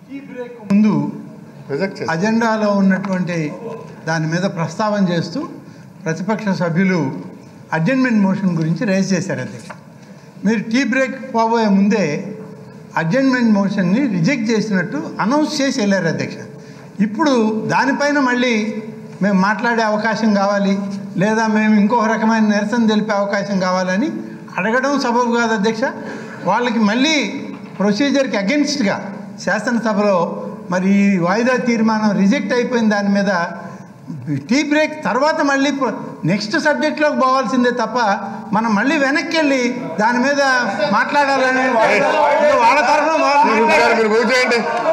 ముందు రిజెక్ట్ చేసి అజెండాలో ఉన్నటువంటి దాని మీద ప్రస్తావన చేస్తూ ప్రతిపక్ష సభ్యులు అడ్జెంట్మెంట్ మోషన్ గురించి రేజ్ చేశారు అధ్యక్ష మీరు టీ బ్రేక్ పోబోయే ముందే అడ్జెంట్మెంట్ మోషన్ని రిజెక్ట్ చేసినట్టు అనౌన్స్ చేసి వెళ్ళారు అధ్యక్ష ఇప్పుడు దానిపైన మళ్ళీ మేము మాట్లాడే అవకాశం కావాలి లేదా మేము ఇంకొక రకమైన నిరసన తెలిపే అవకాశం కావాలని అడగడం సబబు కాదు అధ్యక్ష వాళ్ళకి మళ్ళీ ప్రొసీజర్కి అగెన్స్ట్గా శాసనసభలో మరి ఈ వాయిదా తీర్మానం రిజెక్ట్ అయిపోయిన దాని మీద టీ బ్రేక్ తర్వాత మళ్ళీ నెక్స్ట్ సబ్జెక్ట్లోకి పోవాల్సిందే తప్ప మనం మళ్ళీ వెనక్కి వెళ్ళి దాని మీద మాట్లాడాలని వాళ్ళ తరఫున వాళ్ళు గారు మీరు మూవ్ చేయండి